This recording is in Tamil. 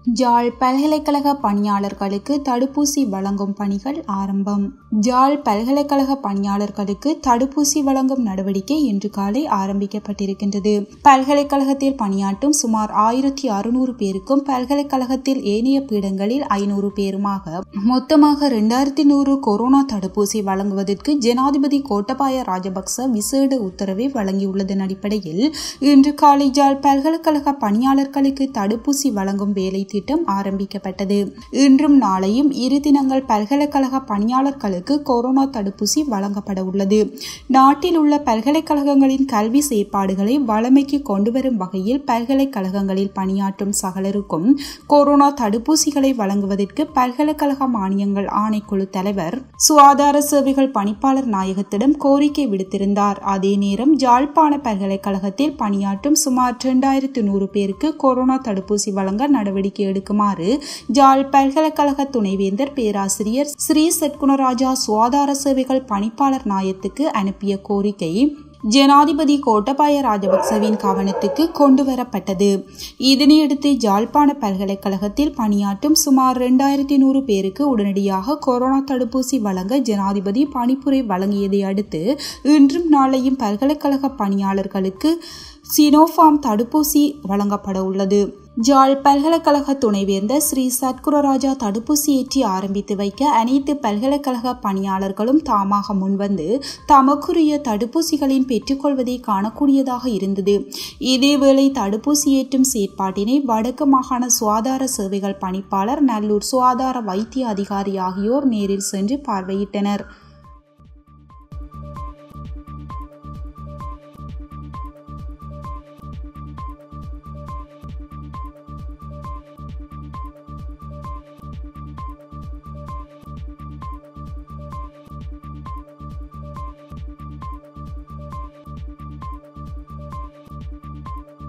ஜாழ் பல்கலைக்கழக பணியாளர்களுக்கு தடுப்பூசி வழங்கும் பணிகள் ஆரம்பம் ஜாழ் பல்கலைக்கழக பணியாளர்களுக்கு தடுப்பூசி வழங்கும் நடவடிக்கை இன்று காலை ஆரம்பிக்கப்பட்டிருக்கின்றது பல்கலைக்கழகத்தில் பணியாற்றும் சுமார் ஆயிரத்தி அறுநூறு பேருக்கும் பல்கலைக்கழகத்தில் ஏனைய பீடங்களில் ஐநூறு பேருமாக மொத்தமாக இரண்டாயிரத்தி நூறு கொரோனா தடுப்பூசி வழங்குவதற்கு ஜனாதிபதி கோட்டபாய ராஜபக்ச விசேட உத்தரவை வழங்கியுள்ளதன் அடிப்படையில் இன்று காலை ஜாழ் பல்கலைக்கழக பணியாளர்களுக்கு தடுப்பூசி வழங்கும் வேலை திட்டம் ஆரம்பிக்கப்பட்டது இன்றும் நாளையும் இரு தினங்கள் பல்கலைக்கழக பணியாளர்களுக்கு கொரோனா தடுப்பூசி வழங்கப்பட உள்ளது நாட்டில் உள்ள பல்கலைக்கழகங்களின் கல்வி செயற்பாடுகளை வளமைக்கு கொண்டுவரும் வகையில் பல்கலைக்கழகங்களில் பணியாற்றும் சகலருக்கும் கொரோனா தடுப்பூசிகளை வழங்குவதற்கு பல்கலைக்கழக மானியங்கள் ஆணைக்குழு தலைவர் சுகாதார சேவைகள் பணிப்பாளர் நாயகத்திடம் கோரிக்கை விடுத்திருந்தார் அதே நேரம் ஜாழ்ப்பாண பல்கலைக்கழகத்தில் பணியாற்றும் சுமார் இரண்டாயிரத்து நூறு பேருக்கு கொரோனா தடுப்பூசி வழங்க நடவடிக்கை எடுக்குமாறு ஜாழ் பல்கலைக்கழக துணைவேந்தர் பேராசிரியர் ஸ்ரீ சத்குணராஜா சுகாதார சேவைகள் பணிப்பாளர் நாயத்துக்கு அனுப்பிய கோரிக்கை ஜனாதிபதி கோட்டபாய ராஜபக்சவின் கவனத்துக்கு கொண்டு வரப்பட்டது இதனையடுத்து ஜாழ்ப்பாண பல்கலைக்கழகத்தில் பணியாற்றும் சுமார் இரண்டாயிரத்தி நூறு பேருக்கு உடனடியாக கொரோனா தடுப்பூசி வழங்க ஜனாதிபதி பணிப்புரை வழங்கியதை அடுத்து இன்றும் நாளையும் பல்கலைக்கழக பணியாளர்களுக்கு சினோஃபார்ம் தடுப்பூசி வழங்கப்பட உள்ளது ஜாழ் பல்கலைக்கழக துணைவேந்தர் ஸ்ரீ சத்குரராஜா தடுப்பூசி ஏற்றி ஆரம்பித்து வைக்க அனைத்து பல்கலைக்கழக பணியாளர்களும் தாமாக முன்வந்து தமக்குரிய தடுப்பூசிகளின் பெற்றுக்கொள்வதை காணக்கூடியதாக இருந்தது இதேவேளை தடுப்பூசி ஏற்றும் செயற்பாட்டினை வடக்கு மாகாண சுகாதார சேவைகள் பணிப்பாளர் நல்லூர் சுகாதார வைத்திய அதிகாரி ஆகியோர் நேரில் சென்று பார்வையிட்டனர்